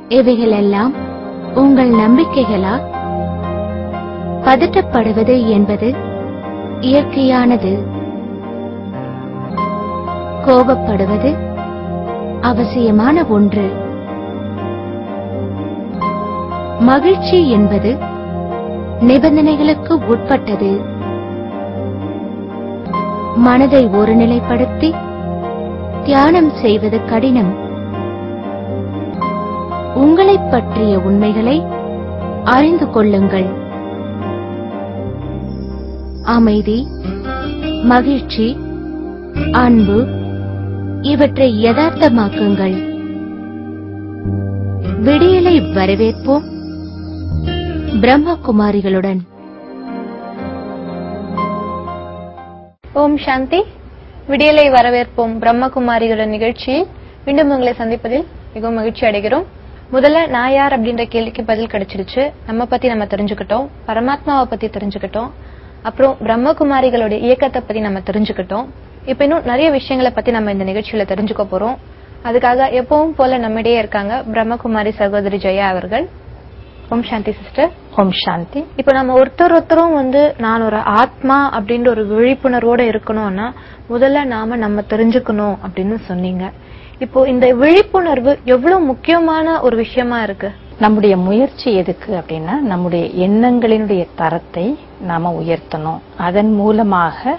இவைகளெல்லாம் உங்கள் நம்பிக்கைகளா பதட்டப்படுவது என்பது இயற்கையானது கோபப்படுவது அவசியமான ஒன்று மகிழ்ச்சி என்பது நிபந்தனைகளுக்கு உட்பட்டது மனதை ஒருநிலைப்படுத்தி தியானம் செய்வது கடினம் உங்களைப் பற்றிய உண்மைகளை அறிந்து கொள்ளுங்கள் அமைதி மகிழ்ச்சி அன்பு இவற்றை யதார்த்தமாக்குங்கள் விடியலை வரவேற்போம் பிரம்மகுமாரிகளுடன் ஓம் சாந்தி விடியலை வரவேற்போம் பிரம்மகுமாரிகளின் நிகழ்ச்சியில் மீண்டும் உங்களை சந்திப்பதில் மிகவும் மகிழ்ச்சி அடைகிறோம் முதல்ல நான் யார் அப்படின்ற கேள்விக்கு பதில் கிடைச்சிருச்சு நம்ம பத்தி நம்ம தெரிஞ்சுக்கிட்டோம் பரமாத்மாவை பத்தி தெரிஞ்சுக்கிட்டோம் அப்புறம் பிரம்மகுமாரிகளோட இயக்கத்தை பத்தி நம்ம தெரிஞ்சுக்கிட்டோம் இப்ப இன்னும் நிறைய விஷயங்களை பத்தி நம்ம இந்த நிகழ்ச்சியில தெரிஞ்சுக்க போறோம் அதுக்காக எப்பவும் போல நம்மிடையே இருக்காங்க பிரம்மகுமாரி சகோதரி ஜெயா அவர்கள் ஓம் சாந்தி சிஸ்டர் ஓம் சாந்தி இப்போ நம்ம ஒருத்தர் ஒருத்தரும் வந்து நான் ஒரு ஆத்மா அப்படின்ற ஒரு விழிப்புணர்வோட இருக்கணும்னா முதல்ல நாம நம்ம தெரிஞ்சுக்கணும் அப்படின்னு சொன்னீங்க இப்போ இந்த விழிப்புணர்வு எவ்வளவு முக்கியமான ஒரு விஷயமா இருக்கு நம்முடைய முயற்சி எதுக்கு அப்படின்னா நம்முடைய எண்ணங்களினுடைய தரத்தை நாம உயர்த்தணும் அதன் மூலமாக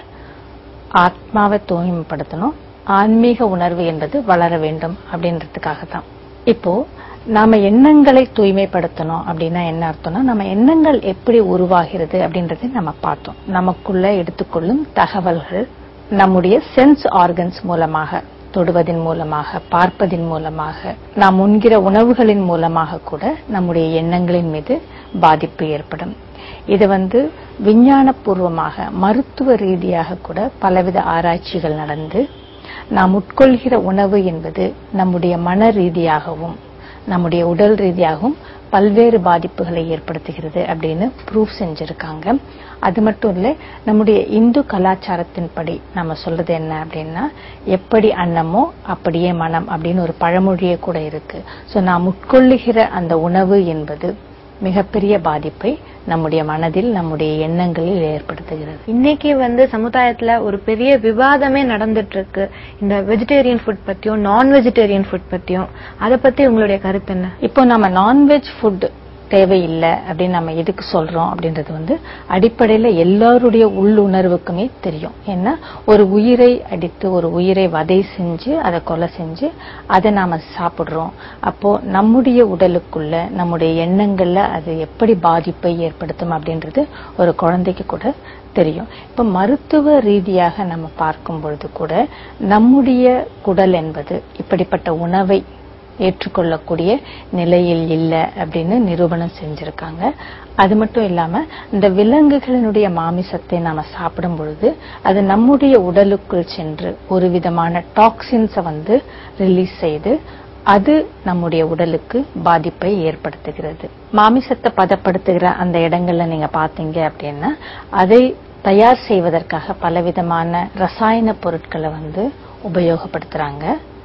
ஆத்மாவை தூய்மைப்படுத்தணும் ஆன்மீக உணர்வு என்பது வளர வேண்டும் அப்படின்றதுக்காக தான் இப்போ நாம எண்ணங்களை தூய்மைப்படுத்தணும் அப்படின்னா என்ன அர்த்தம்னா நம்ம எண்ணங்கள் எப்படி உருவாகிறது அப்படின்றதை நம்ம பார்த்தோம் நமக்குள்ள எடுத்துக்கொள்ளும் தகவல்கள் நம்முடைய சென்ஸ் ஆர்கன்ஸ் மூலமாக தொடுவதன் மூலமாக பார்ப்பதின் மூலமாக நாம் உண்கிற உணவுகளின் மூலமாக கூட நம்முடைய எண்ணங்களின் மீது பாதிப்பு ஏற்படும் இது வந்து விஞ்ஞானபூர்வமாக மருத்துவ ரீதியாக கூட பலவித ஆராய்ச்சிகள் நடந்து நாம் உட்கொள்கிற உணவு என்பது நம்முடைய மன ரீதியாகவும் நம்முடைய உடல் ரீதியாகவும் பல்வேறு பாதிப்புகளை ஏற்படுத்துகிறது அப்படின்னு ப்ரூவ் செஞ்சிருக்காங்க அது மட்டும் இல்ல நம்முடைய இந்து கலாச்சாரத்தின்படி நம்ம சொல்றது என்ன அப்படின்னா எப்படி அன்னமோ அப்படியே மனம் அப்படின்னு ஒரு பழமொழியே கூட இருக்கு சோ நாம் உட்கொள்ளுகிற அந்த உணவு என்பது மிகப்பெரிய பாதிப்பை நம்முடைய மனதில் நம்முடைய எண்ணங்களில் ஏற்படுத்துகிறது இன்னைக்கு வந்து சமுதாயத்துல ஒரு பெரிய விவாதமே நடந்துட்டு இருக்கு இந்த வெஜிடேரியன் ஃபுட் பத்தியும் நான் வெஜிடேரியன் ஃபுட் பத்தியும் அத பத்தி உங்களுடைய கருத்து என்ன இப்போ நம்ம நான்வெஜ் ஃபுட் தேவையில்லை அப்படின்னு நம்ம எதுக்கு சொல்றோம் அப்படின்றது வந்து அடிப்படையில எல்லாருடைய உள்ளுணர்வுக்குமே தெரியும் ஏன்னா ஒரு உயிரை அடித்து ஒரு உயிரை வதை செஞ்சு அதை கொலை செஞ்சு அதை நாம சாப்பிடுறோம் அப்போ நம்முடைய உடலுக்குள்ள நம்முடைய எண்ணங்கள்ல அது எப்படி பாதிப்பை ஏற்படுத்தும் அப்படின்றது ஒரு குழந்தைக்கு கூட தெரியும் இப்ப மருத்துவ ரீதியாக நம்ம பார்க்கும் பொழுது கூட நம்முடைய குடல் என்பது இப்படிப்பட்ட உணவை ஏற்றுக்கொள்ளக்கூடிய நிலையில் இல்லை அப்படின்னு நிரூபணம் செஞ்சிருக்காங்க அது மட்டும் இல்லாம இந்த விலங்குகளினுடைய மாமிசத்தை நாம சாப்பிடும் பொழுது அது நம்முடைய உடலுக்குள் சென்று ஒரு விதமான டாக்ஸின்ஸை வந்து ரிலீஸ் செய்து அது நம்முடைய உடலுக்கு பாதிப்பை ஏற்படுத்துகிறது மாமிசத்தை பதப்படுத்துகிற அந்த இடங்கள்ல நீங்க பாத்தீங்க அப்படின்னா அதை தயார் செய்வதற்காக பலவிதமான ரசாயன பொருட்களை வந்து உபயோகப்படுத்துறாங்க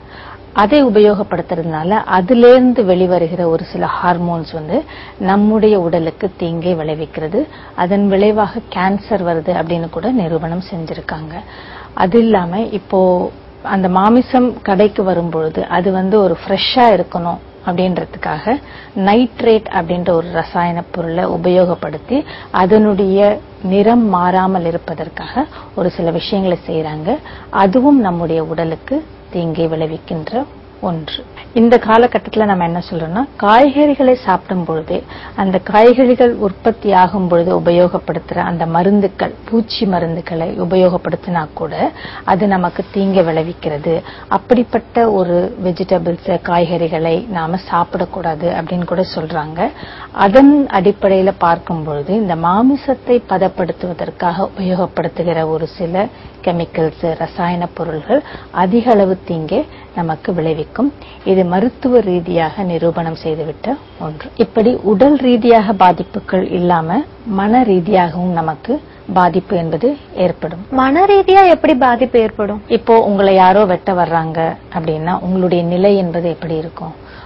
அதை உபயோகப்படுத்துறதுனால அதிலிருந்து வெளிவருகிற ஒரு சில ஹார்மோன்ஸ் வந்து நம்முடைய உடலுக்கு தீங்கை விளைவிக்கிறது அதன் விளைவாக கேன்சர் வருது அப்படின்னு கூட நிரூபணம் செஞ்சிருக்காங்க அது இல்லாம இப்போ அந்த மாமிசம் கடைக்கு வரும்பொழுது அது வந்து ஒரு ஃப்ரெஷ்ஷா இருக்கணும் அப்படின்றதுக்காக நைட்ரேட் அப்படின்ற ஒரு ரசாயன பொருளை உபயோகப்படுத்தி அதனுடைய நிறம் மாறாமல் இருப்பதற்காக ஒரு சில விஷயங்களை செய்யறாங்க அதுவும் நம்முடைய உடலுக்கு தீங்கை விளைவிக்கின்ற ஒன்று இந்த காலகட்டத்தில் நம்ம என்ன சொல்றோம்னா காய்கறிகளை சாப்பிடும் பொழுதே அந்த காய்கறிகள் உற்பத்தி ஆகும் பொழுது உபயோகப்படுத்துற அந்த மருந்துகள் பூச்சி மருந்துகளை உபயோகப்படுத்தினா கூட அது நமக்கு தீங்க விளைவிக்கிறது அப்படிப்பட்ட ஒரு வெஜிடபிள்ஸ் காய்கறிகளை நாம சாப்பிடக்கூடாது அப்படின்னு கூட சொல்றாங்க அதன் அடிப்படையில பார்க்கும் பொழுது இந்த மாமிசத்தை பதப்படுத்துவதற்காக உபயோகப்படுத்துகிற ஒரு சில கெமிக்கல்ஸ் ரசாயன பொருள்கள் அதிக அளவு தீங்கே நமக்கு விளைவிக்கும் இது மருத்துவ ரீதியாக நிரூபணம் செய்துவிட்ட ஒன்று இப்படி உடல் ரீதியாக பாதிப்புகள் இல்லாம மன ரீதியாகவும் நமக்கு பாதிப்பு என்பது ஏற்படும் மன ரீதியா எப்படி பாதிப்பு ஏற்படும் இப்போ உங்களை யாரோ வெட்ட வர்றாங்க அப்படின்னா உங்களுடைய நிலை என்பது எப்படி இருக்கும்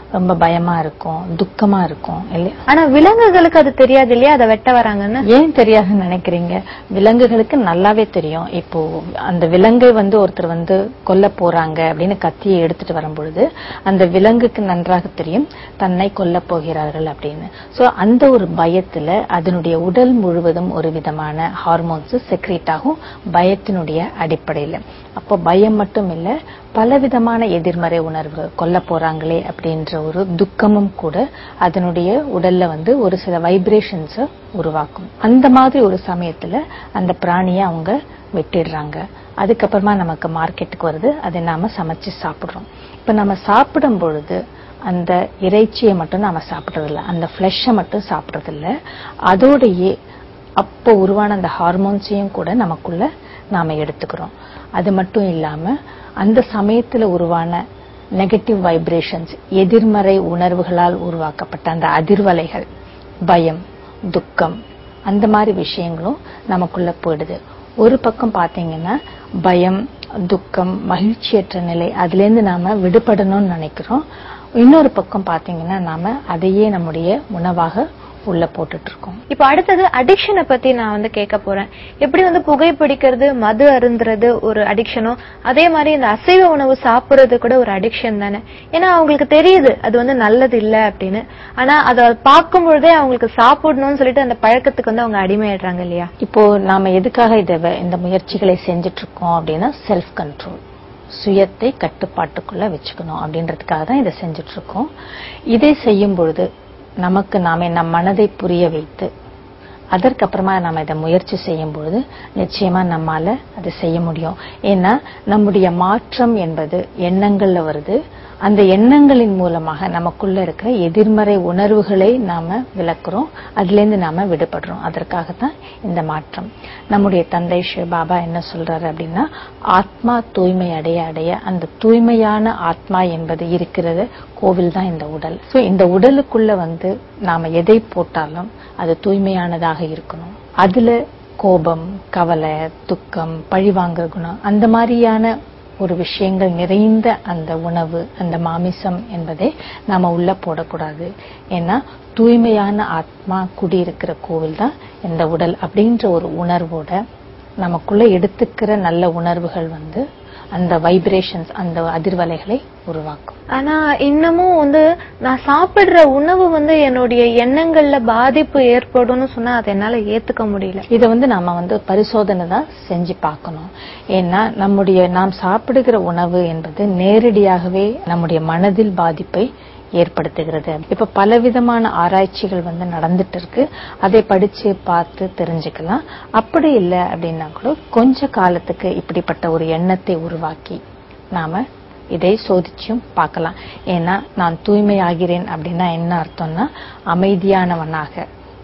ரொம்ப பயமா இருக்கும் துக்கமா இருக்கும் இல்லையா ஆனா விலங்குகளுக்கு அது தெரியாது இல்லையா அதை வெட்ட வராங்கன்னு ஏன் தெரியாதுன்னு நினைக்கிறீங்க விலங்குகளுக்கு நல்லாவே தெரியும் இப்போ அந்த விலங்கை வந்து ஒருத்தர் வந்து கொல்ல போறாங்க அப்படின்னு கத்தியை எடுத்துட்டு வரும்பொழுது அந்த விலங்குக்கு நன்றாக தெரியும் தன்னை கொல்ல போகிறார்கள் அப்படின்னு சோ அந்த ஒரு பயத்துல அதனுடைய உடல் முழுவதும் ஒரு விதமான ஹார்மோன்ஸ் செக்ரேட் ஆகும் பயத்தினுடைய அடிப்படையில அப்போ பயம் மட்டும் இல்ல பலவிதமான எதிர்மறை உணர்வு கொல்ல போறாங்களே அப்படின்ற ஒரு துக்கமும் கூட அதனுடைய உடல்ல வந்து ஒரு சில வைப்ரேஷன்ஸ உருவாக்கும் அந்த மாதிரி ஒரு சமயத்துல அந்த பிராணியை அவங்க வெட்டிடுறாங்க அதுக்கப்புறமா நமக்கு மார்க்கெட்டுக்கு வருது அதை நாம சமைச்சு சாப்பிடுறோம் இப்ப நம்ம சாப்பிடும் பொழுது அந்த இறைச்சியை மட்டும் நாம சாப்பிடுறதில்ல அந்த ஃபிளஷை மட்டும் சாப்பிடுறதில்ல அதோடையே அப்போ உருவான அந்த ஹார்மோன்ஸையும் கூட நமக்குள்ள நாம எடுத்துக்கிறோம் அது மட்டும் இல்லாம அந்த சமயத்துல உருவான நெகட்டிவ் வைப்ரேஷன்ஸ் எதிர்மறை உணர்வுகளால் உருவாக்கப்பட்ட அந்த அதிர்வலைகள் பயம் துக்கம் அந்த மாதிரி விஷயங்களும் நமக்குள்ள போயிடுது ஒரு பக்கம் பாத்தீங்கன்னா பயம் துக்கம் மகிழ்ச்சியற்ற நிலை அதுல இருந்து நாம விடுபடணும்னு நினைக்கிறோம் இன்னொரு பக்கம் பாத்தீங்கன்னா நாம அதையே நம்முடைய உணவாக உள்ள போட்டுட்டு இருக்கோம் இப்போ அடுத்தது அடிக்ஷனை பத்தி நான் வந்து கேட்க போறேன் எப்படி வந்து புகைப்பிடிக்கிறது மது அருந்துறது ஒரு அடிக்ஷனோ அதே மாதிரி இந்த அசைவ உணவு சாப்பிடுறது கூட ஒரு அடிக்ஷன் தானே ஏன்னா அவங்களுக்கு தெரியுது அது வந்து நல்லது இல்ல அப்படின்னு ஆனா அதை பார்க்கும் பொழுதே அவங்களுக்கு சாப்பிடணும்னு சொல்லிட்டு அந்த பழக்கத்துக்கு வந்து அவங்க அடிமையாயிடுறாங்க இல்லையா இப்போ நாம எதுக்காக இத வ- இந்த முயற்சிகளை செஞ்சுட்டு இருக்கோம் அப்படின்னா செல்ஃப் கண்ட்ரோல் சுயத்தை கட்டுப்பாட்டுக்குள்ள வச்சுக்கணும் அப்படின்றதுக்காக தான் இதை செஞ்சுட்டு இருக்கோம் இதை செய்யும் பொழுது நமக்கு நாமே நம் மனதை புரிய வைத்து அதற்கப்புறமா நம்ம இதை முயற்சி செய்யும் பொழுது நிச்சயமா நம்மால அதை செய்ய முடியும் ஏன்னா நம்முடைய மாற்றம் என்பது எண்ணங்கள்ல வருது அந்த எண்ணங்களின் மூலமாக நமக்குள்ள இருக்கிற எதிர்மறை உணர்வுகளை நாம விளக்குறோம் அதுல இருந்து நாம விடுபடுறோம் அதற்காகத்தான் இந்த மாற்றம் நம்முடைய தந்தை ஸ்ரீ பாபா என்ன சொல்றாரு அப்படின்னா ஆத்மா தூய்மை அடைய அடைய அந்த தூய்மையான ஆத்மா என்பது இருக்கிறது கோவில் தான் இந்த உடல் சோ இந்த உடலுக்குள்ள வந்து நாம எதை போட்டாலும் அது தூய்மையானதாக இருக்கணும் அதுல கோபம் கவலை துக்கம் பழிவாங்குற குணம் அந்த மாதிரியான ஒரு விஷயங்கள் நிறைந்த அந்த உணவு அந்த மாமிசம் என்பதை நாம உள்ள போடக்கூடாது ஏன்னா தூய்மையான ஆத்மா குடியிருக்கிற கோவில் தான் இந்த உடல் அப்படின்ற ஒரு உணர்வோட நமக்குள்ள எடுத்துக்கிற நல்ல உணர்வுகள் வந்து அந்த வைப்ரேஷன்ஸ் அந்த அதிர்வலைகளை உருவாக்கும் ஆனா இன்னமும் வந்து நான் சாப்பிடுற உணவு வந்து என்னுடைய எண்ணங்கள்ல பாதிப்பு ஏற்படும்னு சொன்னா அதை என்னால ஏத்துக்க முடியல இதை வந்து நாம வந்து பரிசோதனை தான் செஞ்சு பார்க்கணும் ஏன்னா நம்முடைய நாம் சாப்பிடுகிற உணவு என்பது நேரடியாகவே நம்முடைய மனதில் பாதிப்பை ஏற்படுத்துகிறது இப்ப பலவிதமான ஆராய்ச்சிகள் வந்து நடந்துட்டு இருக்கு அதை படிச்சு பார்த்து தெரிஞ்சுக்கலாம் அப்படி இல்லை அப்படின்னா கூட கொஞ்ச காலத்துக்கு இப்படிப்பட்ட ஒரு எண்ணத்தை உருவாக்கி நாம இதை சோதிச்சும் பார்க்கலாம் ஏன்னா நான் தூய்மையாகிறேன் அப்படின்னா என்ன அர்த்தம்னா அமைதியானவனாக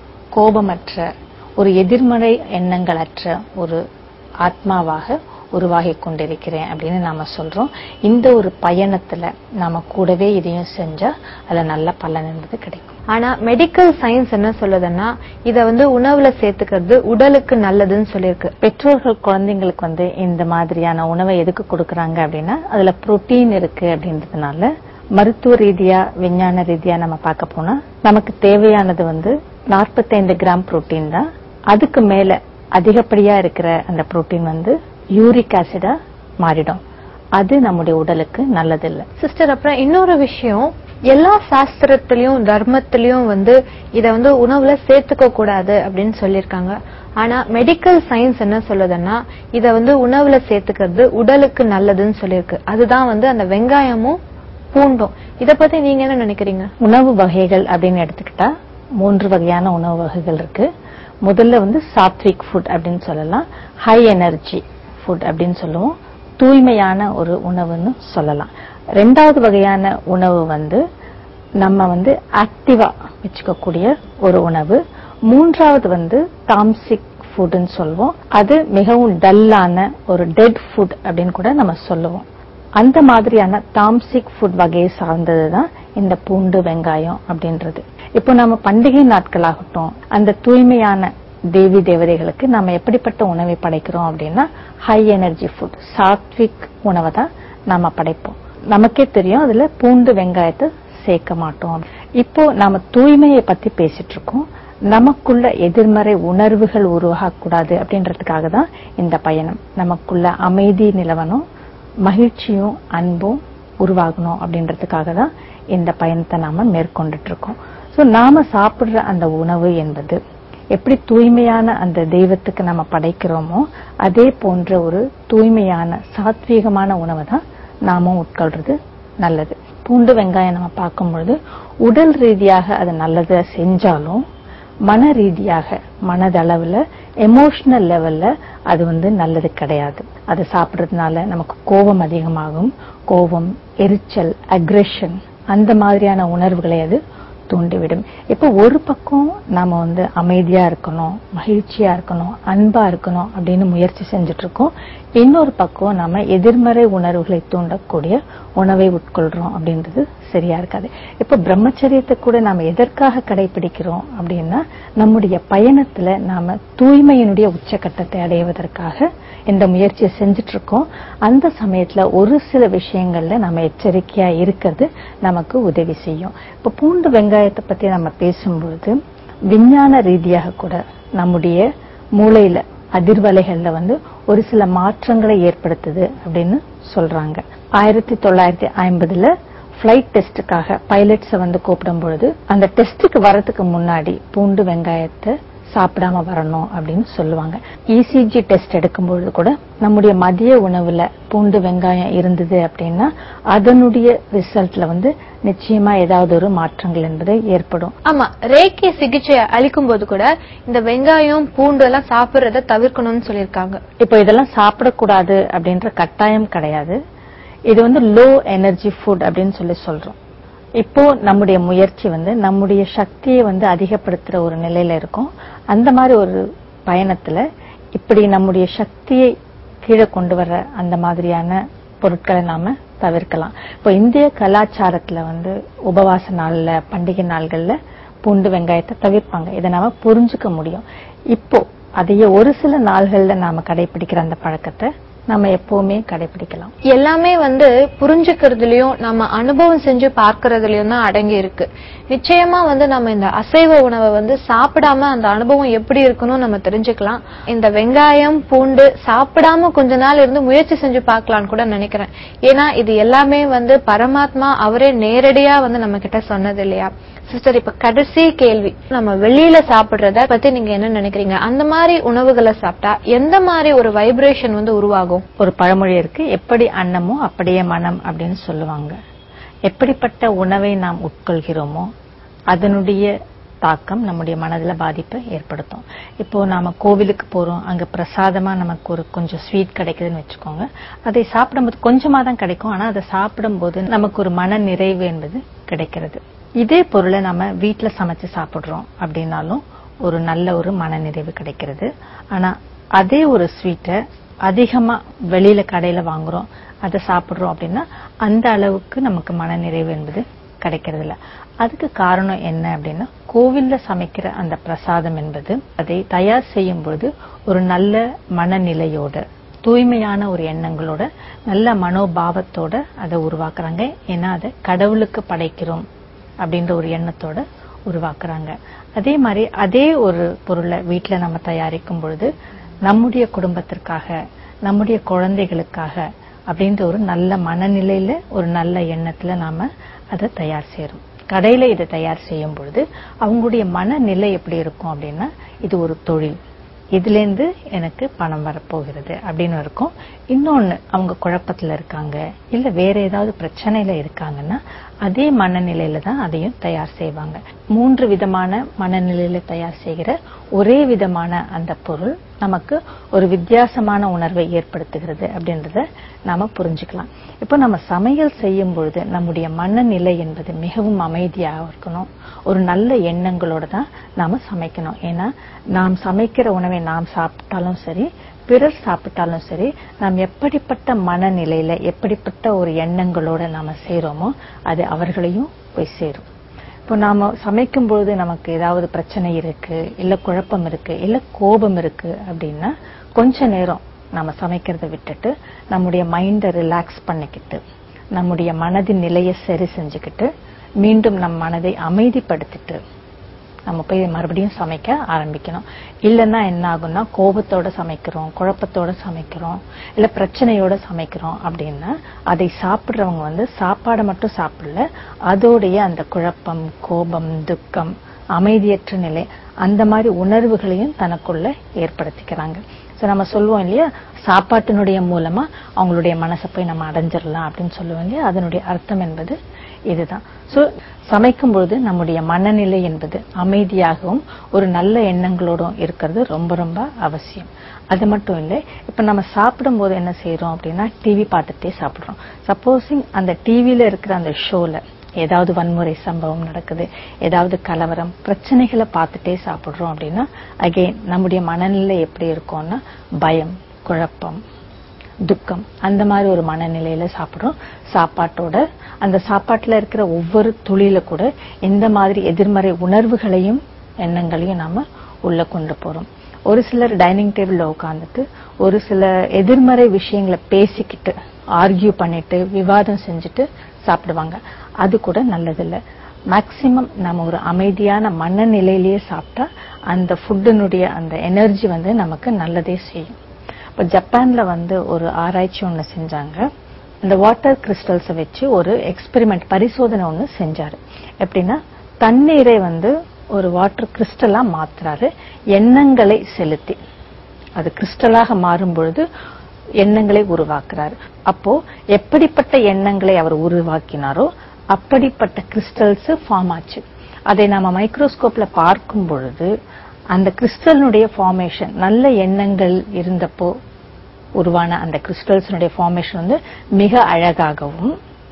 கோபமற்ற ஒரு எதிர்மறை எண்ணங்களற்ற ஒரு ஆத்மாவாக உருவாகி கொண்டிருக்கிறேன் அப்படின்னு நாம சொல்றோம் இந்த ஒரு பயணத்துல நாம கூடவே இதையும் செஞ்சா அதுல நல்ல பலன் என்பது கிடைக்கும் ஆனா மெடிக்கல் சயின்ஸ் என்ன சொல்லுதுன்னா இத வந்து உணவுல சேர்த்துக்கிறது உடலுக்கு நல்லதுன்னு சொல்லியிருக்கு பெற்றோர்கள் குழந்தைங்களுக்கு வந்து இந்த மாதிரியான உணவை எதுக்கு கொடுக்கறாங்க அப்படின்னா அதுல புரோட்டீன் இருக்கு அப்படின்றதுனால மருத்துவ ரீதியா விஞ்ஞான ரீதியா நம்ம பார்க்க போனா நமக்கு தேவையானது வந்து 45 கிராம் புரோட்டீன் தான் அதுக்கு மேல அதிகப்படியா இருக்கிற அந்த புரோட்டீன் வந்து யூரிக் ஆசிடா மாறிடும் அது நம்முடைய உடலுக்கு நல்லதில்லை சிஸ்டர் அப்புறம் இன்னொரு விஷயம் எல்லா சாஸ்திரத்திலயும் தர்மத்திலயும் வந்து இத வந்து உணவுல சேர்த்துக்க கூடாது அப்படின்னு சொல்லியிருக்காங்க ஆனா மெடிக்கல் சயின்ஸ் என்ன சொல்லுதுன்னா இத வந்து உணவுல சேர்த்துக்கிறது உடலுக்கு நல்லதுன்னு சொல்லியிருக்கு அதுதான் வந்து அந்த வெங்காயமும் பூண்டும் இத பத்தி நீங்க என்ன நினைக்கிறீங்க உணவு வகைகள் அப்படின்னு எடுத்துக்கிட்டா மூன்று வகையான உணவு வகைகள் இருக்கு முதல்ல வந்து சாத்விக் ஃபுட் அப்படின்னு சொல்லலாம் ஹை எனர்ஜி ஃபுட் அப்படின்னு சொல்லுவோம் தூய்மையான ஒரு உணவுன்னு சொல்லலாம் ரெண்டாவது வகையான உணவு வந்து நம்ம வந்து ஆக்டிவா வச்சுக்கக்கூடிய ஒரு உணவு மூன்றாவது வந்து தாம்சிக் ஃபுட்னு சொல்லுவோம் அது மிகவும் டல்லான ஒரு டெட் ஃபுட் அப்படின்னு கூட நம்ம சொல்லுவோம் அந்த மாதிரியான தாம்சிக் ஃபுட் வகையை சார்ந்தது தான் இந்த பூண்டு வெங்காயம் அப்படின்றது இப்போ நம்ம பண்டிகை நாட்களாகட்டும் அந்த தூய்மையான தேவி தேவதைகளுக்கு நம்ம எப்படிப்பட்ட உணவை படைக்கிறோம் அப்படின்னா ஹை எனர்ஜி ஃபுட் சாத்விக் உணவை தான் நாம படைப்போம் நமக்கே தெரியும் அதுல பூண்டு வெங்காயத்தை சேர்க்க மாட்டோம் இப்போ நாம தூய்மையை பத்தி பேசிட்டு இருக்கோம் நமக்குள்ள எதிர்மறை உணர்வுகள் உருவாகக்கூடாது அப்படின்றதுக்காக தான் இந்த பயணம் நமக்குள்ள அமைதி நிலவணும் மகிழ்ச்சியும் அன்பும் உருவாகணும் அப்படின்றதுக்காக தான் இந்த பயணத்தை நாம மேற்கொண்டுட்டு இருக்கோம் சோ நாம சாப்பிடுற அந்த உணவு என்பது எப்படி தூய்மையான அந்த தெய்வத்துக்கு நம்ம படைக்கிறோமோ அதே போன்ற ஒரு தூய்மையான சாத்வீகமான உணவை தான் நாமும் உட்கொள்றது நல்லது பூண்டு வெங்காயம் நம்ம பார்க்கும் பொழுது உடல் ரீதியாக அது நல்லதை செஞ்சாலும் மன ரீதியாக மனதளவுல எமோஷனல் லெவல்ல அது வந்து நல்லது கிடையாது அது சாப்பிடுறதுனால நமக்கு கோபம் அதிகமாகும் கோபம் எரிச்சல் அக்ரெஷன் அந்த மாதிரியான உணர்வுகளை அது தூண்டிவிடும் இப்போ ஒரு பக்கம் நாம வந்து அமைதியா இருக்கணும் மகிழ்ச்சியா இருக்கணும் அன்பா இருக்கணும் அப்படின்னு முயற்சி செஞ்சுட்டு இருக்கோம் இன்னொரு பக்கம் நாம எதிர்மறை உணர்வுகளை தூண்டக்கூடிய உணவை உட்கொள்றோம் அப்படின்றது சரியா இருக்காது இப்போ பிரம்மச்சரியத்தை கூட நாம எதற்காக கடைபிடிக்கிறோம் அப்படின்னா நம்முடைய பயணத்துல நாம தூய்மையினுடைய உச்சக்கட்டத்தை அடைவதற்காக இந்த முயற்சியை செஞ்சுட்டு இருக்கோம் அந்த சமயத்துல ஒரு சில விஷயங்கள்ல நம்ம எச்சரிக்கையா இருக்கிறது நமக்கு உதவி செய்யும் இப்ப பூண்டு வெங்காயத்தை பத்தி நம்ம பேசும்பொழுது விஞ்ஞான ரீதியாக கூட நம்முடைய மூளையில அதிர்வலைகள்ல வந்து ஒரு சில மாற்றங்களை ஏற்படுத்துது அப்படின்னு சொல்றாங்க ஆயிரத்தி தொள்ளாயிரத்தி ஐம்பதுல ஃபிளைட் டெஸ்டுக்காக பைலட்ஸை வந்து கூப்பிடும் பொழுது அந்த டெஸ்டுக்கு வரதுக்கு முன்னாடி பூண்டு வெங்காயத்தை சாப்பிடாம வரணும் அப்படின்னு சொல்லுவாங்க இசிஜி டெஸ்ட் எடுக்கும்பொழுது கூட நம்முடைய மதிய உணவுல பூண்டு வெங்காயம் இருந்தது அப்படின்னா அதனுடைய ரிசல்ட்ல வந்து நிச்சயமா ஏதாவது ஒரு மாற்றங்கள் என்பது ஏற்படும் ஆமா ரேக்கி சிகிச்சை அளிக்கும் போது கூட இந்த வெங்காயம் பூண்டு எல்லாம் சாப்பிடுறத தவிர்க்கணும்னு சொல்லியிருக்காங்க இப்போ இதெல்லாம் சாப்பிடக்கூடாது அப்படின்ற கட்டாயம் கிடையாது இது வந்து லோ எனர்ஜி ஃபுட் அப்படின்னு சொல்லி சொல்றோம் இப்போ நம்முடைய முயற்சி வந்து நம்முடைய சக்தியை வந்து அதிகப்படுத்துற ஒரு நிலையில இருக்கும் அந்த மாதிரி ஒரு பயணத்துல இப்படி நம்முடைய சக்தியை கீழே கொண்டு வர்ற அந்த மாதிரியான பொருட்களை நாம தவிர்க்கலாம் இப்போ இந்திய கலாச்சாரத்துல வந்து உபவாச நாள்ல பண்டிகை நாள்கள்ல பூண்டு வெங்காயத்தை தவிர்ப்பாங்க இதை நாம புரிஞ்சுக்க முடியும் இப்போ அதையே ஒரு சில நாள்கள்ல நாம கடைபிடிக்கிற அந்த பழக்கத்தை நம்ம எப்பவுமே கடைபிடிக்கலாம் எல்லாமே வந்து புரிஞ்சுக்கிறதுலயும் நம்ம அனுபவம் செஞ்சு பார்க்கறதுலயும் தான் அடங்கி இருக்கு நிச்சயமா வந்து நம்ம இந்த அசைவ உணவை வந்து சாப்பிடாம அந்த அனுபவம் எப்படி இருக்கணும் நம்ம தெரிஞ்சுக்கலாம் இந்த வெங்காயம் பூண்டு சாப்பிடாம கொஞ்ச நாள் இருந்து முயற்சி செஞ்சு பார்க்கலாம்னு கூட நினைக்கிறேன் ஏன்னா இது எல்லாமே வந்து பரமாத்மா அவரே நேரடியா வந்து நம்ம கிட்ட சொன்னது இல்லையா சிஸ்டர் இப்ப கடைசி கேள்வி நம்ம வெளியில சாப்பிடுறத பத்தி நீங்க என்ன நினைக்கிறீங்க அந்த மாதிரி உணவுகளை சாப்பிட்டா எந்த மாதிரி ஒரு வைப்ரேஷன் வந்து உருவாகும் ஒரு பழமொழி இருக்கு எப்படி அன்னமோ அப்படியே மனம் அப்படின்னு சொல்லுவாங்க எப்படிப்பட்ட உணவை நாம் உட்கொள்கிறோமோ அதனுடைய தாக்கம் நம்முடைய மனதுல பாதிப்பை ஏற்படுத்தும் இப்போ நாம கோவிலுக்கு போறோம் அங்க பிரசாதமா நமக்கு ஒரு கொஞ்சம் ஸ்வீட் கிடைக்குதுன்னு வச்சுக்கோங்க அதை சாப்பிடும்போது கொஞ்சமா தான் கிடைக்கும் ஆனா அதை சாப்பிடும்போது நமக்கு ஒரு மன நிறைவு என்பது கிடைக்கிறது இதே பொருளை நம்ம வீட்ல சமைச்சு சாப்பிடுறோம் அப்படின்னாலும் ஒரு நல்ல ஒரு மனநிறைவு கிடைக்கிறது ஆனா அதே ஒரு ஸ்வீட்டை அதிகமா வெளியில கடையில வாங்குறோம் அதை சாப்பிடுறோம் அப்படின்னா அந்த அளவுக்கு நமக்கு மனநிறைவு என்பது கிடைக்கிறது இல்ல அதுக்கு காரணம் என்ன அப்படின்னா கோவில்ல சமைக்கிற அந்த பிரசாதம் என்பது அதை தயார் செய்யும் பொழுது ஒரு நல்ல மனநிலையோட தூய்மையான ஒரு எண்ணங்களோட நல்ல மனோபாவத்தோட அதை உருவாக்குறாங்க ஏன்னா அதை கடவுளுக்கு படைக்கிறோம் அப்படின்ற ஒரு எண்ணத்தோட உருவாக்குறாங்க அதே மாதிரி அதே ஒரு பொருளை வீட்டில் நம்ம தயாரிக்கும் பொழுது நம்முடைய குடும்பத்திற்காக நம்முடைய குழந்தைகளுக்காக அப்படின்ற ஒரு நல்ல மனநிலையில ஒரு நல்ல எண்ணத்துல நாம அதை தயார் செய்யறோம் கடையில இதை தயார் செய்யும் பொழுது அவங்களுடைய மனநிலை எப்படி இருக்கும் அப்படின்னா இது ஒரு தொழில் இதுல இருந்து எனக்கு பணம் வரப்போகிறது அப்படின்னு இருக்கும் இன்னொன்னு அவங்க குழப்பத்துல இருக்காங்க இல்ல வேற ஏதாவது பிரச்சனையில இருக்காங்கன்னா அதே மனநிலையில தான் அதையும் தயார் செய்வாங்க மூன்று விதமான மனநிலையில தயார் செய்கிற ஒரே விதமான அந்த பொருள் நமக்கு ஒரு வித்தியாசமான உணர்வை ஏற்படுத்துகிறது அப்படின்றத நாம புரிஞ்சுக்கலாம் இப்போ நம்ம சமையல் செய்யும் பொழுது நம்முடைய மனநிலை என்பது மிகவும் அமைதியாக இருக்கணும் ஒரு நல்ல எண்ணங்களோட தான் நாம சமைக்கணும் ஏன்னா நாம் சமைக்கிற உணவை நாம் சாப்பிட்டாலும் சரி பிறர் சாப்பிட்டாலும் சரி நாம் எப்படிப்பட்ட மனநிலையில எப்படிப்பட்ட ஒரு எண்ணங்களோட நாம செய்றோமோ அது அவர்களையும் போய் சேரும் இப்போ நாம சமைக்கும் பொழுது நமக்கு ஏதாவது பிரச்சனை இருக்கு இல்ல குழப்பம் இருக்கு இல்ல கோபம் இருக்கு அப்படின்னா கொஞ்ச நேரம் நாம சமைக்கிறத விட்டுட்டு நம்முடைய மைண்டை ரிலாக்ஸ் பண்ணிக்கிட்டு நம்முடைய மனதின் நிலையை சரி செஞ்சுக்கிட்டு மீண்டும் நம் மனதை அமைதிப்படுத்திட்டு நம்ம போய் மறுபடியும் சமைக்க ஆரம்பிக்கணும் இல்லைன்னா என்ன ஆகும்னா கோபத்தோட சமைக்கிறோம் குழப்பத்தோட சமைக்கிறோம் இல்ல பிரச்சனையோட சமைக்கிறோம் அப்படின்னா அதை சாப்பிடுறவங்க வந்து சாப்பாடை மட்டும் சாப்பிடல அதோடைய அந்த குழப்பம் கோபம் துக்கம் அமைதியற்ற நிலை அந்த மாதிரி உணர்வுகளையும் தனக்குள்ள ஏற்படுத்திக்கிறாங்க சோ நம்ம சொல்லுவோம் இல்லையா சாப்பாட்டினுடைய மூலமா அவங்களுடைய மனசை போய் நம்ம அடைஞ்சிடலாம் அப்படின்னு சொல்லுவோம் இல்லையா அதனுடைய அர்த்தம் என்பது இதுதான் சோ சமைக்கும் பொழுது நம்முடைய மனநிலை என்பது அமைதியாகவும் ஒரு நல்ல எண்ணங்களோடும் இருக்கிறது ரொம்ப ரொம்ப அவசியம் அது மட்டும் இல்லை இப்ப நம்ம சாப்பிடும் போது என்ன செய்யறோம் அப்படின்னா டிவி பார்த்துட்டே சாப்பிடுறோம் சப்போஸிங் அந்த டிவில இருக்கிற அந்த ஷோல ஏதாவது வன்முறை சம்பவம் நடக்குது ஏதாவது கலவரம் பிரச்சனைகளை பார்த்துட்டே சாப்பிடுறோம் அப்படின்னா அகைன் நம்முடைய மனநிலை எப்படி இருக்கும்னா பயம் குழப்பம் துக்கம் அந்த மாதிரி ஒரு மனநிலையில சாப்பிடுறோம் சாப்பாட்டோட அந்த சாப்பாட்டுல இருக்கிற ஒவ்வொரு துளியில கூட எந்த மாதிரி எதிர்மறை உணர்வுகளையும் எண்ணங்களையும் நாம உள்ள கொண்டு போறோம் ஒரு சிலர் டைனிங் டேபிள்ல உட்கார்ந்துட்டு ஒரு சில எதிர்மறை விஷயங்களை பேசிக்கிட்டு ஆர்கியூ பண்ணிட்டு விவாதம் செஞ்சுட்டு சாப்பிடுவாங்க அது கூட நல்லதில்ல மேக்சிமம் நம்ம ஒரு அமைதியான மனநிலையிலேயே சாப்பிட்டா அந்த ஃபுட்டினுடைய அந்த எனர்ஜி வந்து நமக்கு நல்லதே செய்யும் இப்ப ஜப்பான்ல வந்து ஒரு ஆராய்ச்சி ஒண்ணு செஞ்சாங்க இந்த வாட்டர் கிறிஸ்டல்ஸை வச்சு ஒரு எக்ஸ்பெரிமெண்ட் பரிசோதனை ஒண்ணு செஞ்சாரு எப்படின்னா தண்ணீரை வந்து ஒரு வாட்டர் கிறிஸ்டலா மாத்துறாரு எண்ணங்களை செலுத்தி அது கிறிஸ்டலாக மாறும் பொழுது எண்ணங்களை உருவாக்குறாரு அப்போ எப்படிப்பட்ட எண்ணங்களை அவர் உருவாக்கினாரோ அப்படிப்பட்ட கிறிஸ்டல்ஸ் ஃபார்ம் ஆச்சு அதை நாம மைக்ரோஸ்கோப்ல பார்க்கும் பொழுது அந்த கிறிஸ்டலினுடைய ஃபார்மேஷன் நல்ல எண்ணங்கள் இருந்தப்போ உருவான அந்த கிறிஸ்டல்ஸினுடைய ஃபார்மேஷன் வந்து மிக அழகாகவும்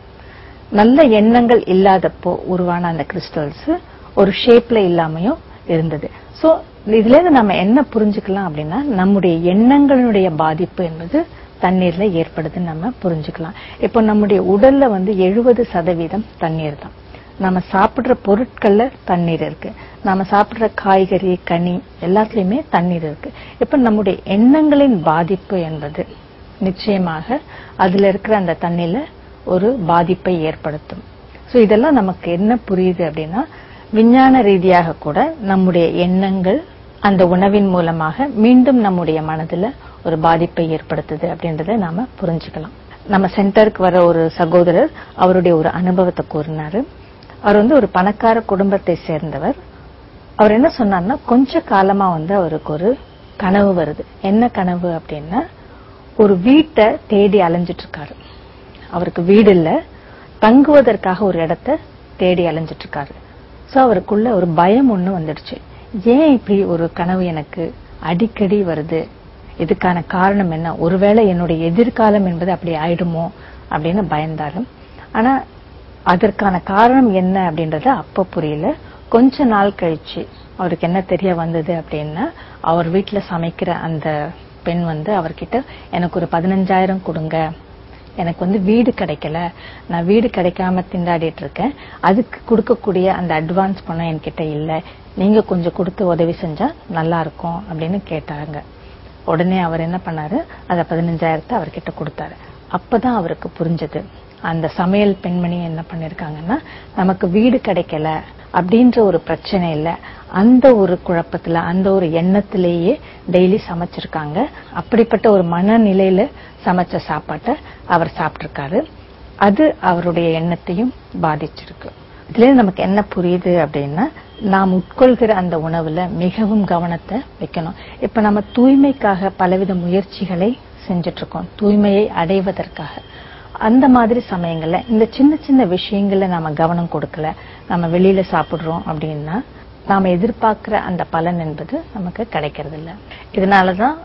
நல்ல எண்ணங்கள் இல்லாதப்போ உருவான அந்த கிறிஸ்டல்ஸ் ஒரு ஷேப்ல இல்லாமையும் இருந்தது சோ இதுல இருந்து நம்ம என்ன புரிஞ்சுக்கலாம் அப்படின்னா நம்முடைய எண்ணங்களினுடைய பாதிப்பு என்பது தண்ணீர்ல ஏற்படுதுன்னு நம்ம புரிஞ்சுக்கலாம் இப்போ நம்முடைய உடல்ல வந்து எழுபது சதவீதம் தண்ணீர் தான் நம்ம சாப்பிடுற பொருட்கள்ல தண்ணீர் இருக்கு நாம சாப்பிடுற காய்கறி கனி எல்லாத்துலயுமே தண்ணீர் இருக்கு இப்ப நம்முடைய எண்ணங்களின் பாதிப்பு என்பது நிச்சயமாக அதுல இருக்கிற அந்த தண்ணியில ஒரு பாதிப்பை ஏற்படுத்தும் சோ இதெல்லாம் நமக்கு என்ன புரியுது அப்படின்னா விஞ்ஞான ரீதியாக கூட நம்முடைய எண்ணங்கள் அந்த உணவின் மூலமாக மீண்டும் நம்முடைய மனதுல ஒரு பாதிப்பை ஏற்படுத்துது அப்படின்றத நாம புரிஞ்சுக்கலாம் நம்ம சென்டருக்கு வர ஒரு சகோதரர் அவருடைய ஒரு அனுபவத்தை கூறினாரு அவர் வந்து ஒரு பணக்கார குடும்பத்தை சேர்ந்தவர் அவர் என்ன சொன்னார்னா கொஞ்ச காலமா வந்து அவருக்கு ஒரு கனவு வருது என்ன கனவு அப்படின்னா ஒரு வீட்டை தேடி அலைஞ்சிட்டு இருக்காரு அவருக்கு வீடு இல்ல தங்குவதற்காக ஒரு இடத்தை தேடி அலைஞ்சிட்டு இருக்காரு சோ அவருக்குள்ள ஒரு பயம் ஒண்ணு வந்துடுச்சு ஏன் இப்படி ஒரு கனவு எனக்கு அடிக்கடி வருது இதுக்கான காரணம் என்ன ஒருவேளை என்னுடைய எதிர்காலம் என்பது அப்படி ஆயிடுமோ அப்படின்னு பயந்தாலும் ஆனா அதற்கான காரணம் என்ன அப்படின்றத அப்ப புரியல கொஞ்ச நாள் கழிச்சு அவருக்கு என்ன தெரிய வந்தது அப்படின்னா அவர் வீட்டுல சமைக்கிற அந்த பெண் வந்து அவர்கிட்ட எனக்கு ஒரு பதினஞ்சாயிரம் கொடுங்க எனக்கு வந்து வீடு கிடைக்கல நான் வீடு கிடைக்காம திண்டாடிட்டு இருக்கேன் அதுக்கு கொடுக்கக்கூடிய அந்த அட்வான்ஸ் பணம் என்கிட்ட இல்ல நீங்க கொஞ்சம் கொடுத்து உதவி செஞ்சா நல்லா இருக்கும் அப்படின்னு கேட்டாங்க உடனே அவர் என்ன பண்ணாரு அந்த பதினஞ்சாயிரத்தை அவர்கிட்ட கொடுத்தாரு அப்பதான் அவருக்கு புரிஞ்சது அந்த சமையல் பெண்மணி என்ன பண்ணிருக்காங்கன்னா நமக்கு வீடு கிடைக்கல அப்படின்ற ஒரு பிரச்சனை இல்ல அந்த ஒரு குழப்பத்துல அந்த ஒரு எண்ணத்திலேயே டெய்லி சமைச்சிருக்காங்க அப்படிப்பட்ட ஒரு மனநிலையில சமைச்ச சாப்பாட்டை அவர் சாப்பிட்டிருக்காரு அது அவருடைய எண்ணத்தையும் பாதிச்சிருக்கு இதுல நமக்கு என்ன புரியுது அப்படின்னா நாம் உட்கொள்கிற அந்த உணவுல மிகவும் கவனத்தை வைக்கணும் இப்ப நம்ம தூய்மைக்காக பலவித முயற்சிகளை செஞ்சுட்டு இருக்கோம் தூய்மையை அடைவதற்காக அந்த மாதிரி சமயங்கள்ல இந்த சின்ன சின்ன விஷயங்கள்ல நாம கவனம் கொடுக்கல நம்ம வெளியில சாப்பிடுறோம் அப்படின்னா நாம எதிர்பார்க்கிற அந்த பலன் என்பது நமக்கு கிடைக்கிறது இல்ல இதனாலதான்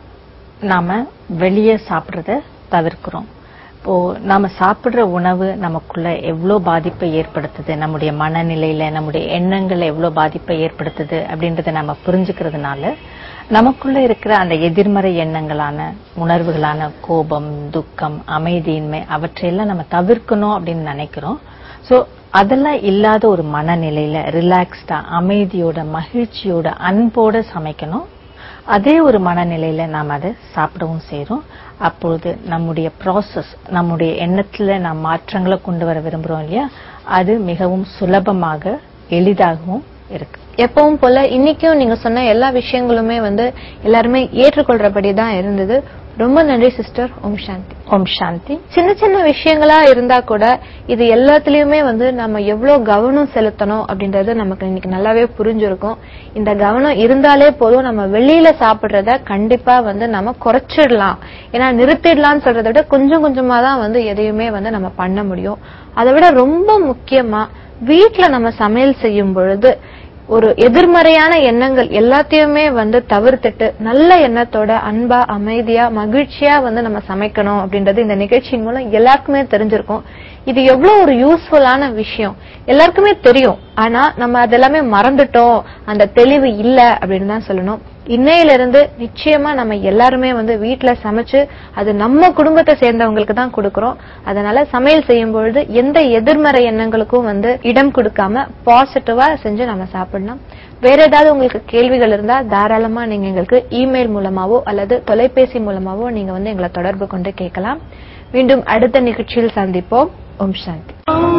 நாம வெளியே சாப்பிடுறத தவிர்க்கிறோம் இப்போ நாம சாப்பிடுற உணவு நமக்குள்ள எவ்வளவு பாதிப்பை ஏற்படுத்துது நம்முடைய மனநிலையில நம்முடைய எண்ணங்கள்ல எவ்வளவு பாதிப்பை ஏற்படுத்துது அப்படின்றத நம்ம புரிஞ்சுக்கிறதுனால நமக்குள்ள இருக்கிற அந்த எதிர்மறை எண்ணங்களான உணர்வுகளான கோபம் துக்கம் அமைதியின்மை அவற்றையெல்லாம் நம்ம தவிர்க்கணும் அப்படின்னு நினைக்கிறோம் சோ அதெல்லாம் இல்லாத ஒரு மனநிலையில ரிலாக்ஸ்டா அமைதியோட மகிழ்ச்சியோட அன்போட சமைக்கணும் அதே ஒரு மனநிலையில நாம் அதை சாப்பிடவும் செய்றோம் அப்பொழுது நம்முடைய ப்ராசஸ் நம்முடைய எண்ணத்துல நாம் மாற்றங்களை கொண்டு வர விரும்புறோம் இல்லையா அது மிகவும் சுலபமாக எளிதாகவும் இருக்கு எப்பவும் போல இன்னைக்கும் நீங்க சொன்ன எல்லா விஷயங்களுமே வந்து எல்லாருமே ஏற்றுக்கொள்றபடி தான் இருந்தது ரொம்ப நன்றி சிஸ்டர் ஓம் சாந்தி ஓம் சாந்தி சின்ன சின்ன விஷயங்களா இருந்தா கூட இது எல்லாத்துலயுமே வந்து நம்ம எவ்வளவு கவனம் செலுத்தணும் அப்படின்றது நமக்கு இன்னைக்கு நல்லாவே புரிஞ்சிருக்கும் இந்த கவனம் இருந்தாலே போதும் நம்ம வெளியில சாப்பிடுறத கண்டிப்பா வந்து நம்ம குறைச்சிடலாம் ஏன்னா நிறுத்திடலாம்னு சொல்றதை விட கொஞ்சம் கொஞ்சமா தான் வந்து எதையுமே வந்து நம்ம பண்ண முடியும் அதை விட ரொம்ப முக்கியமா வீட்ல நம்ம சமையல் செய்யும் பொழுது ஒரு எதிர்மறையான எண்ணங்கள் எல்லாத்தையுமே வந்து தவிர்த்துட்டு நல்ல எண்ணத்தோட அன்பா அமைதியா மகிழ்ச்சியா வந்து நம்ம சமைக்கணும் அப்படின்றது இந்த நிகழ்ச்சியின் மூலம் எல்லாருக்குமே தெரிஞ்சிருக்கும் இது எவ்வளவு ஒரு யூஸ்ஃபுல்லான விஷயம் எல்லாருக்குமே தெரியும் ஆனா நம்ம அதெல்லாமே மறந்துட்டோம் அந்த தெளிவு இல்ல அப்படின்னு தான் சொல்லணும் இன்னையில இருந்து நிச்சயமா நம்ம எல்லாருமே வந்து வீட்ல சமைச்சு அது நம்ம குடும்பத்தை சேர்ந்தவங்களுக்கு தான் கொடுக்கறோம் அதனால சமையல் செய்யும் பொழுது எந்த எதிர்மறை எண்ணங்களுக்கும் வந்து இடம் கொடுக்காம பாசிட்டிவா செஞ்சு நம்ம சாப்பிடலாம் வேற ஏதாவது உங்களுக்கு கேள்விகள் இருந்தா தாராளமா நீங்க எங்களுக்கு இமெயில் மூலமாவோ அல்லது தொலைபேசி மூலமாவோ நீங்க வந்து எங்களை தொடர்பு கொண்டு கேட்கலாம் மீண்டும் அடுத்த நிகழ்ச்சியில் சந்திப்போம் ஓம் சாந்தி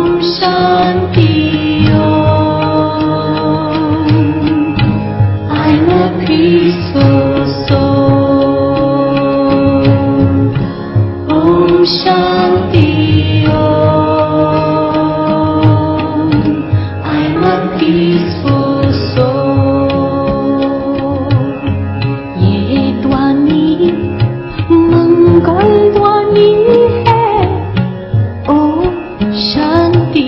I'm a peaceful soul. Om Shanti Om. I'm a peaceful soul. ये ध्वनि मंगल ध्वनि है ओम शांति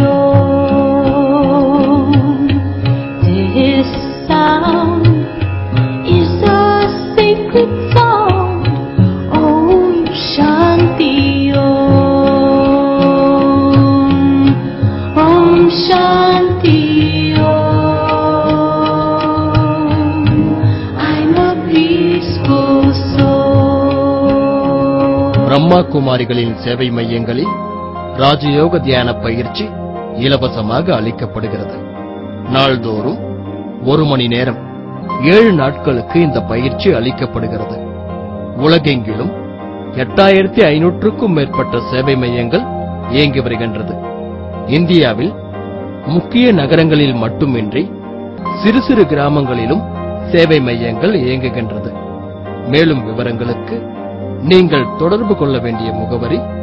ओम This sound is a sacred sound. Om Shanti Om. Om Shanti Om. I'm a peaceful soul. Brahma குமாரிகளின் சேவை மையங்களில் ராஜயோக தியான பயிற்சி இலவசமாக அளிக்கப்படுகிறது நாள்தோறும் ஒரு மணி நேரம் ஏழு நாட்களுக்கு இந்த பயிற்சி அளிக்கப்படுகிறது உலகெங்கிலும் எட்டாயிரத்தி ஐநூற்றுக்கும் மேற்பட்ட சேவை மையங்கள் இயங்கி வருகின்றது இந்தியாவில் முக்கிய நகரங்களில் மட்டுமின்றி சிறு சிறு கிராமங்களிலும் சேவை மையங்கள் இயங்குகின்றது மேலும் விவரங்களுக்கு நீங்கள் தொடர்பு கொள்ள வேண்டிய முகவரி